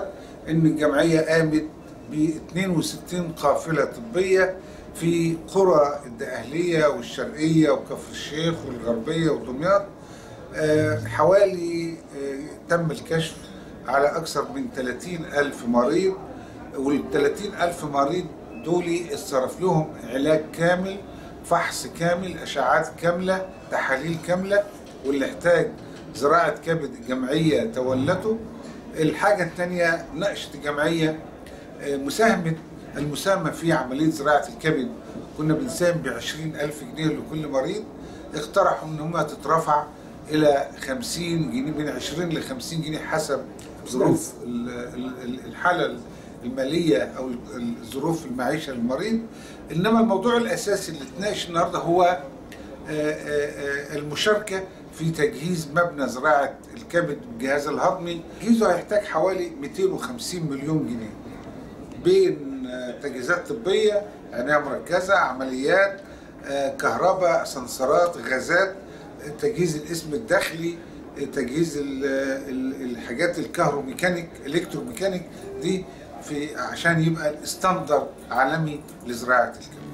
النهارده ان الجمعيه قامت ب 62 قافله طبيه في قرى الدقهليه والشرقيه وكفر الشيخ والغربيه ودمياط آه، حوالي آه، تم الكشف على أكثر من 30 ألف مريض وال 30 ألف مريض دول اتصرف لهم علاج كامل فحص كامل أشعات كاملة تحاليل كاملة واللي احتاج زراعة كبد الجمعية تولته الحاجة الثانية ناقشت الجمعية آه، مساهمة المساهمة في عملية زراعة الكبد كنا بنساهم ب 20 ألف جنيه لكل مريض اقترحوا ان هم تترفع الى 50 جنيه من 20 ل 50 جنيه حسب ظروف ال- ال- الحاله الماليه او ظروف المعيشه للمريض انما الموضوع الاساسي اللي اتناقش النهارده هو آه، آه، آه، المشاركه في تجهيز مبنى زراعه الكبد بالجهاز الهضمي تجهيزه هيحتاج حوالي 250 مليون جنيه بين آه، تجهيزات طبيه عنايه مركزه عمليات آه، كهرباء اسانسيرات غازات آه، تجهيز الاسم الداخلي آه، تجهيز ال- ال- الحاجات الكهروميكانيك الكتروميكانيك دي في عشان يبقى الستاندرد عالمي لزراعه الكبد